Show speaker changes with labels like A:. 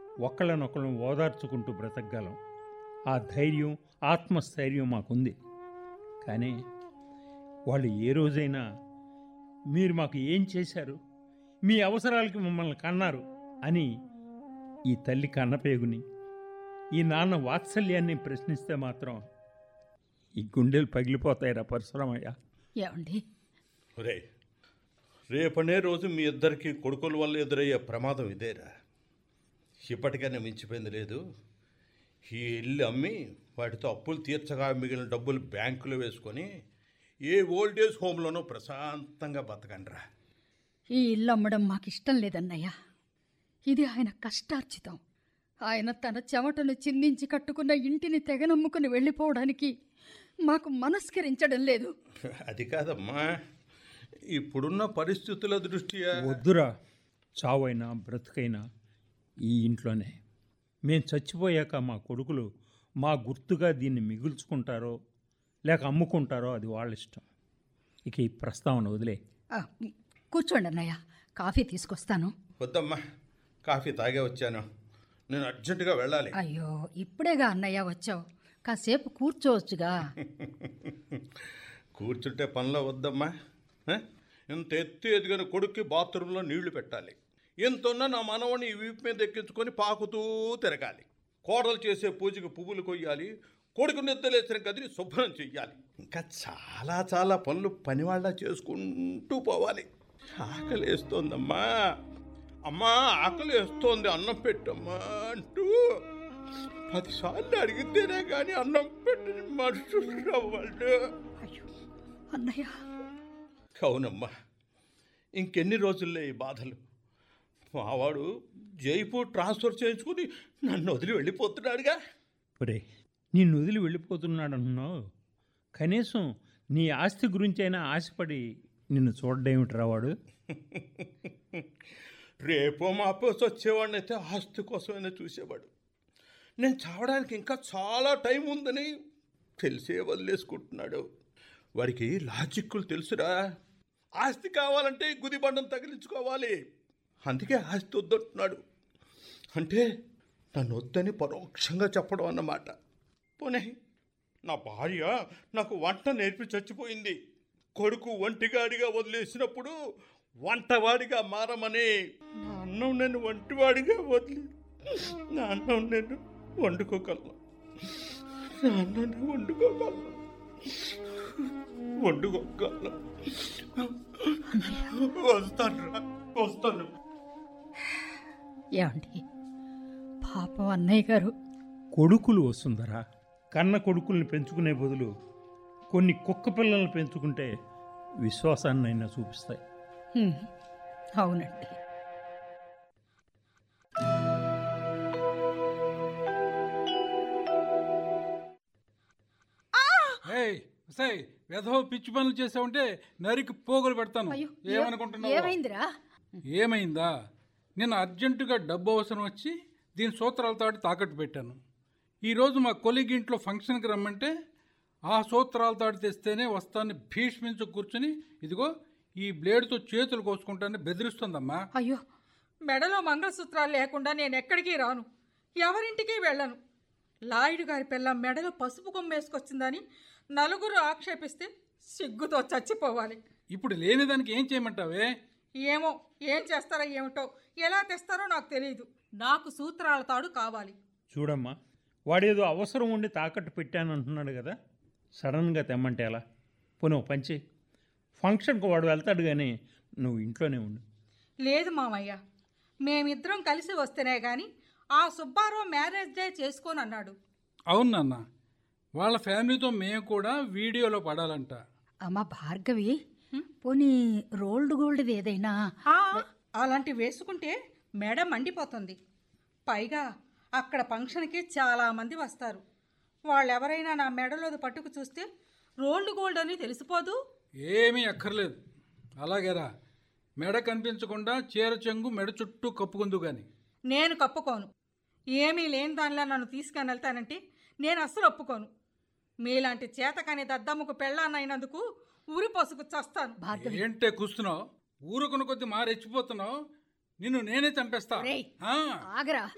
A: ఒకళ్ళనొకళ్ళం ఓదార్చుకుంటూ బ్రతకగలం ఆ ధైర్యం ఆత్మస్థైర్యం మాకుంది కానీ వాళ్ళు ఏ రోజైనా మీరు మాకు ఏం చేశారు మీ అవసరాలకి మమ్మల్ని కన్నారు అని ఈ తల్లి కన్నపేగుని ఈ నాన్న వాత్సల్యాన్ని ప్రశ్నిస్తే మాత్రం ఈ గుండెలు పగిలిపోతాయిరా పరశురామయ్య
B: ఏమండి
C: రే రేపనే రోజు మీ ఇద్దరికి కొడుకుల వల్ల ఎదురయ్యే ప్రమాదం ఇదేరా ఇప్పటికైనా మించిపోయింది లేదు ఈ ఇల్లు అమ్మి వాటితో అప్పులు తీర్చగా మిగిలిన డబ్బులు బ్యాంకులో వేసుకొని ఏ ఓల్డేజ్ హోమ్లోనూ ప్రశాంతంగా బతకండిరా
B: ఈ ఇల్లు అమ్మడం మాకు ఇష్టం లేదన్నయ్య ఇది ఆయన కష్టార్జితం ఆయన తన చెమటను చిందించి కట్టుకున్న ఇంటిని తెగనమ్ముకుని వెళ్ళిపోవడానికి మాకు మనస్కరించడం లేదు
C: అది కాదమ్మా ఇప్పుడున్న పరిస్థితుల దృష్ట్యా
A: వద్దురా చావైనా బ్రతుకైనా ఈ ఇంట్లోనే మేం చచ్చిపోయాక మా కొడుకులు మా గుర్తుగా దీన్ని మిగుల్చుకుంటారో లేక అమ్ముకుంటారో అది వాళ్ళ ఇష్టం ఇక ఈ ప్రస్తావన వదిలే
B: ఆ, కూర్చోండి అన్నయ్య కాఫీ తీసుకొస్తాను
C: వద్దమ్మా కాఫీ తాగే వచ్చాను నేను అర్జెంటుగా వెళ్ళాలి
B: అయ్యో ఇప్పుడేగా అన్నయ్య వచ్చావు కాసేపు కూర్చోవచ్చుగా
C: కూర్చుంటే పనిలో వద్దమ్మా ఆ? ఇంత ఎత్తు ఎదిగిన కొడుక్కి బాత్రూంలో నీళ్లు పెట్టాలి ఎంతున్నా నా మనవని ఈ వీపు మీద ఎక్కించుకొని పాకుతూ తిరగాలి కోడలు చేసే పూజకి పువ్వులు కొయ్యాలి కొడుకు నిద్రలేసిన గదిని శుభ్రం చెయ్యాలి ఇంకా చాలా చాలా పనులు పనివాళ్ళ చేసుకుంటూ పోవాలి ఆకలి వేస్తోందమ్మా అమ్మా ఆకలి వేస్తోంది అన్నం పెట్టమ్మా అంటూ పదిసార్లు అడిగితేనే కానీ అన్నం పెట్టని మనుషులు వాళ్ళు
B: అయ్యో అన్నయ్య
C: అవునమ్మా ఇంకెన్ని రోజుల్లో ఈ బాధలు మావాడు జైపూర్ ట్రాన్స్ఫర్ చేయించుకుని నన్ను వదిలి వెళ్ళిపోతున్నాడుగా
A: ఒరే నిన్ను వదిలి వెళ్ళిపోతున్నాడన్నావు కనీసం నీ ఆస్తి గురించి అయినా ఆశపడి నిన్ను చూడడేమిట్రా వాడు
C: రేపో మాపోసి వచ్చేవాడిని అయితే ఆస్తి కోసమైనా చూసేవాడు నేను చావడానికి ఇంకా చాలా టైం ఉందని తెలిసే వదిలేసుకుంటున్నాడు వాడికి లాజిక్కులు తెలుసురా ఆస్తి కావాలంటే ఈ గుదిబండం తగిలించుకోవాలి అందుకే ఆస్తి వద్దంటున్నాడు అంటే నన్ను వద్దని పరోక్షంగా చెప్పడం అన్నమాట పోనీ నా భార్య నాకు వంట నేర్పి చచ్చిపోయింది కొడుకు ఒంటిగాడిగా వదిలేసినప్పుడు వంటవాడిగా మారమని నా అన్నం నేను వంటివాడిగా వదిలి నా అన్నం నేను వండుకోగలను నా అన్నం నేను వండుకోగలను వండుకోగలను వస్తాను రా వస్తాను
B: ఏమండి పాపం అన్నయ్య గారు
A: కొడుకులు వస్తుందరా కన్న కొడుకుల్ని పెంచుకునే బదులు కొన్ని కుక్క పిల్లల్ని పెంచుకుంటే విశ్వాసాన్నైనా చూపిస్తాయి
B: హ్మ్, అవునండి
D: ఏయ్ సై వెధవ పిచ్చి పనులు చేసావంటే నరికి పోగులు పెడతాను
B: అయ్యో
D: ఏమనుకుంటున్నావు
B: ఏమైందిరా
D: ఏమైందా నేను అర్జెంటుగా డబ్బు అవసరం వచ్చి దీని సూత్రాలతో తాకట్టు పెట్టాను ఈరోజు మా కొలిగి ఇంట్లో ఫంక్షన్కి రమ్మంటే ఆ సూత్రాలతో తెస్తేనే వస్తాను భీష్మించు కూర్చుని ఇదిగో ఈ బ్లేడ్తో చేతులు కోసుకుంటానని బెదిరిస్తుందమ్మా
B: అయ్యో
E: మెడలో మంగళసూత్రాలు లేకుండా నేను ఎక్కడికి రాను ఎవరింటికి వెళ్ళను లాయుడు గారి పిల్ల మెడలో పసుపు కొమ్మేసుకొచ్చిందని నలుగురు ఆక్షేపిస్తే సిగ్గుతో చచ్చిపోవాలి
D: ఇప్పుడు లేనిదానికి ఏం చేయమంటావే
E: ఏమో ఏం చేస్తారో ఏమిటో ఎలా తెస్తారో నాకు తెలియదు నాకు సూత్రాల తాడు కావాలి
A: చూడమ్మా వాడేదో అవసరం ఉండి తాకట్టు పెట్టానంటున్నాడు కదా సడన్గా తెమ్మంటే ఎలా పోనీ ఓ పంచి ఫంక్షన్కి వాడు వెళ్తాడు కానీ నువ్వు ఇంట్లోనే ఉండు
E: లేదు మామయ్య మేమిద్దరం కలిసి వస్తేనే కానీ ఆ సుబ్బారావు మ్యారేజ్ డే చేసుకోని అన్నాడు
D: అవును నాన్న వాళ్ళ ఫ్యామిలీతో మేము కూడా వీడియోలో పడాలంట
B: అమ్మ భార్గవి పోనీ రోల్డ్ గోల్డ్ ఏదైనా
E: ఆ, అలాంటివి వేసుకుంటే మెడ మండిపోతుంది పైగా అక్కడ ఫంక్షన్కి చాలామంది వస్తారు వాళ్ళెవరైనా నా మెడలోది పట్టుకు చూస్తే రోల్డ్ గోల్డ్ అని తెలిసిపోదు
D: ఏమీ అక్కర్లేదు అలాగేరా మెడ కనిపించకుండా చీర చెంగు మెడ చుట్టూ కప్పుకుందు గాని
E: నేను కప్పుకోను ఏమీ లేని దానిలా నన్ను తీసుకొని వెళ్తానంటే నేను అస్సలు ఒప్పుకోను మీలాంటి చేతకాని దద్దమ్మకు పెళ్ళాన్నైనందుకు ఊరి పసుకు చస్తాను
B: భార్గవి
D: ఏంటే కూస్తున్నావు ఊరుకున్న కొద్ది మారెచ్చిపోతున్నావు నిన్ను నేనే చంపేస్తా
B: ఒరేయ్.
D: ఆ,
B: ఆగరా